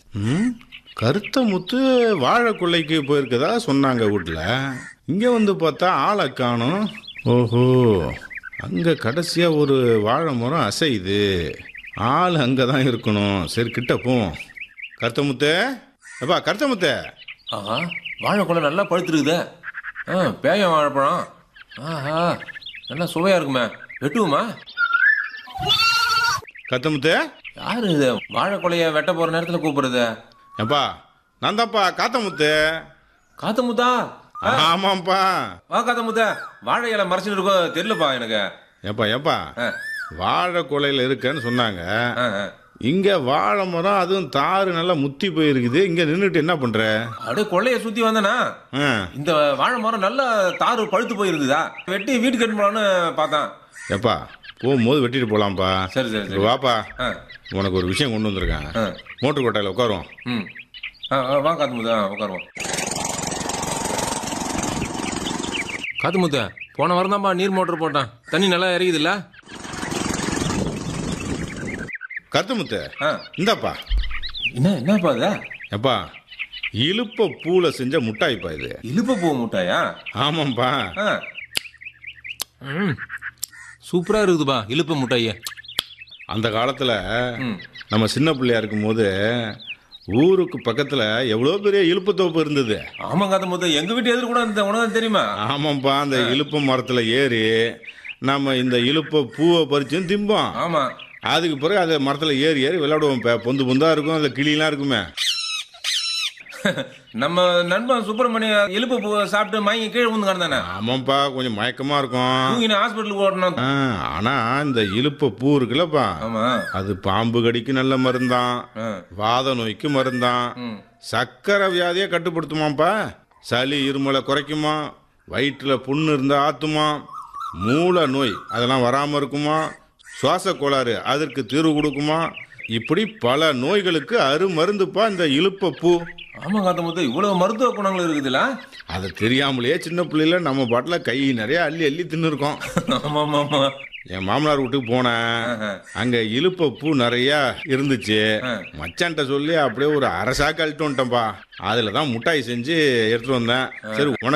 ம் கருத்த முத்து வாழை கொள்ளைக்கு போயிருக்கதா சொன்னாங்க வீட்டில் இங்கே வந்து பார்த்தா ஆளை காணும் ஓஹோ அங்கே கடைசியாக ஒரு வாழை மரம் அசையுது ஆள் அங்கே தான் இருக்கணும் சரி கிட்ட போவோம் கருத்த முத்து எப்பா கருத்த முத்து ஆஹா வாழைப்பழம் நல்லா பழுத்துருக்குதே ஆ பேயம் வாழைப்பழம் ஆஹா நல்லா சுவையா இருக்குமே வெட்டுவோமா கருத்த முத்து யாரு இது வாழைக்கொலைய வெட்ட போற நேரத்துல கூப்பிடுறது எப்பா நான் தான்ப்பா காத்த முத்து காத்த முத்தா ஆ, ஆமாம்ப்பா வா காத்த முத்தா வாழை இலை மறைச்சிட்டு இருக்கோ தெரியலப்பா எனக்கு ஏப்பா ஏப்பா ஆ, வாழை கொலையில் இருக்கேன்னு சொன்னாங்க ஆ, ஆ. இங்க வாழை மரம் அதுவும் தாறு நல்லா முத்தி போயிருக்குது இங்க நின்றுட்டு என்ன பண்ற அப்படியே கொள்ளைய சுத்தி வந்தனா ஆ, இந்த வாழை மரம் நல்லா தாறு பழுத்து போயிருக்குதா வெட்டி வீட்டுக்கு எடுத்து போலான்னு பார்த்தேன் எப்பா போகும்போது வெட்டிட்டு போலாம்ப்பா சரி சரி சரி இப்ப வாப்பா ஆ, உனக்கு ஒரு விஷயம் கொண்டு வந்திருக்கேன் ஆ. மோட்டர் கொட்டாயில் உட்காரும் ம் ஆ, ஆ, வா காத்து முத்தா உட்காருவோம் காத்து முத்தா போன வாரம் தான்ப்பா நீர் மோட்டர் போட்டேன் தண்ணி நல்லா இறங்குதுல்ல கருத்துமுத்து ஆ இந்தாப்பா என்ன என்னப்பா இது எப்பா இழுப்ப பூல செஞ்ச முட்டாய்ப்பா இது இழுப்ப பூ முட்டாயா ஆமாம்ப்பா ஆ ம் சூப்பரா இருக்குதுப்பா இழுப்ப முட்டாயே அந்த காலத்துல ம் நம்ம சின்ன பிள்ளையா இருக்கும்போது ஊருக்கு பக்கத்துல எவ்வளோ பெரிய இழுப்பு தோப்பு இருந்தது ஆமா காத்த முத்தா எங்க வீட்டு எதிர் கூட இந்த உணவு தெரியுமா ஆமாம்ப்பா அந்த இழுப்பு மரத்துல ஏறி நம்ம இந்த இழுப்ப பூவை பறிச்சும் திம்போம் ஆமா அதுக்கு பிறகு அது மரத்துல ஏறி ஏறி விளையாடுவோம் இப்ப பொந்து பொந்தா இருக்கும் அந்த கிளியெல்லாம் இருக்குமே நம்ம நண்பன் சுப்பிரமணியம் இழுப்பு பூ சாப்பிட்டு மயங்கி கீழே வந்து கிடந்தானே ஆமாம்ப்பா கொஞ்சம் மயக்கமா இருக்கும் தூங்கின ஹாஸ்பிட்டலுக்கு ஓடணும் ஆ, ஆனா இந்த இழுப்ப பூ இருக்குல்லப்பா ஆமா அது பாம்பு கடிக்கு நல்ல மருந்தான் ஆ. வாத நோய்க்கு மருந்தான் ம் சக்கரை வியாதியை கட்டுப்படுத்துமாப்பா சளி இருமலை குறைக்குமா வயிற்றுல புண்ணு இருந்தா ஆத்துமா மூல நோய் அதெல்லாம் வராம இருக்குமா சுவாச கோளாறு அதற்கு தீர்வு கொடுக்குமா இப்படி பல நோய்களுக்கு அருமருந்துப்பா இந்த இழுப்ப பூ ஆமா காத்த முத்தா இவ்வளவு மருத்துவ குணங்கள் இருக்குதுல்ல அது தெரியாமலேயே சின்ன பிள்ளையில நம்ம பாட்டில் கை நிறைய அள்ளி அள்ளி தின்னு இருக்கோம் ஆமா ஆமா ஆமா என் மாமனார் வீட்டுக்கு போனேன் ஆஹா. அங்க இழுப்ப பூ நிறைய இருந்துச்சு ஆ. மச்சான்ட்ட சொல்லி அப்படியே ஒரு அரசாக்கு அழிட்டு வந்துட்டேன்ப்பா அதுல தான் முட்டாய் செஞ்சு எடுத்துட்டு வந்தேன் சரி உனக்கு